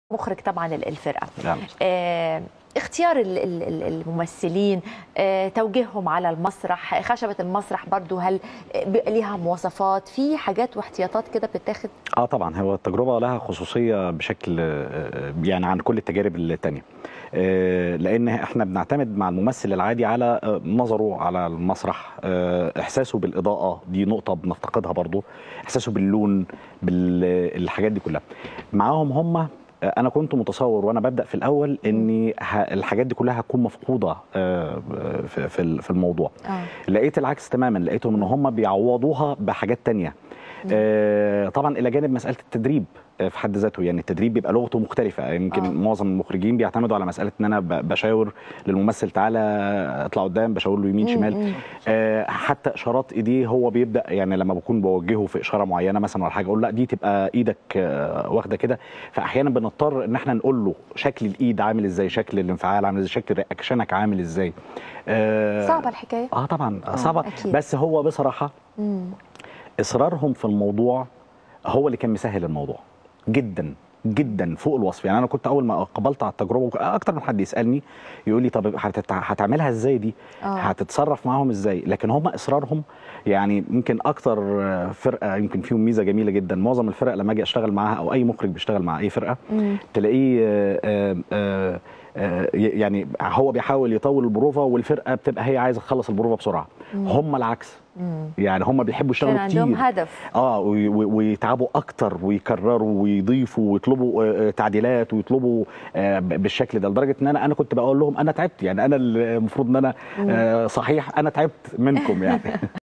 مخرج طبعا الفرقه نعم. آه، اختيار ال- ال- ال- الممثلين آه، توجيههم على المسرح خشبه المسرح برضو هل بيبقى ليها مواصفات في حاجات واحتياطات كده بتتاخد اه طبعا هو التجربه لها خصوصيه بشكل آه، يعني عن كل التجارب التانية آه، لان احنا بنعتمد مع الممثل العادي على آه، نظره على المسرح آه، احساسه بالاضاءه دي نقطه بنفتقدها برضو احساسه باللون بالحاجات دي كلها معاهم هم انا كنت متصور وانا ببدا في الاول ان ه- الحاجات دي كلها هتكون مفقوده آه، في في في الموضوع اه لقيت العكس تماما لقيتهم ان هم بيعوضوها بحاجات تانية آه طبعا الى جانب مساله التدريب آه، في حد ذاته يعني التدريب بيبقى لغته مختلفه يمكن آه. آه. معظم المخرجين بيعتمدوا على مساله ان انا ب- بشاور للممثل تعالى اطلع قدام بشاور له يمين مم، شمال مم. آه حتى اشارات ايديه هو بيبدا يعني لما بكون بوجهه في اشاره معينه مثلا ولا حاجه اقول لا دي تبقى ايدك آه واخده كده فاحيانا بنضطر ان احنا نقول له شكل الايد عامل ازاي شكل الانفعال عامل ازاي شكل رياكشنك عامل ازاي آه صعبه الحكايه اه طبعا آه، صعبه أكيد. بس هو بصراحه مم. اصرارهم في الموضوع هو اللي كان مسهل الموضوع جدا جدا فوق الوصف يعني انا كنت اول ما قبلت على التجربه اكتر من حد يسالني يقول لي طب هتت- هتعملها ازاي دي آه. هتتصرف معاهم ازاي لكن هم اصرارهم يعني يمكن اكتر فرقه يمكن فيهم ميزه جميله جدا معظم الفرق لما اجي اشتغل معاها او اي مخرج بيشتغل مع اي فرقه مم. تلاقيه آه، آه، آه، آه، يعني هو بيحاول يطول البروفه والفرقه بتبقى هي عايزه تخلص البروفه بسرعه هم العكس مم. يعني هم بيحبوا كان يشتغلوا عندهم كتير هدف اه وي- وي- ويتعبوا اكتر ويكرروا ويضيفوا ويطلبوا آه، آه، تعديلات ويطلبوا آه، ب- بالشكل ده لدرجه ان انا انا كنت بقول لهم انا تعبت يعني انا المفروض ان انا آه، صحيح انا تعبت منكم يعني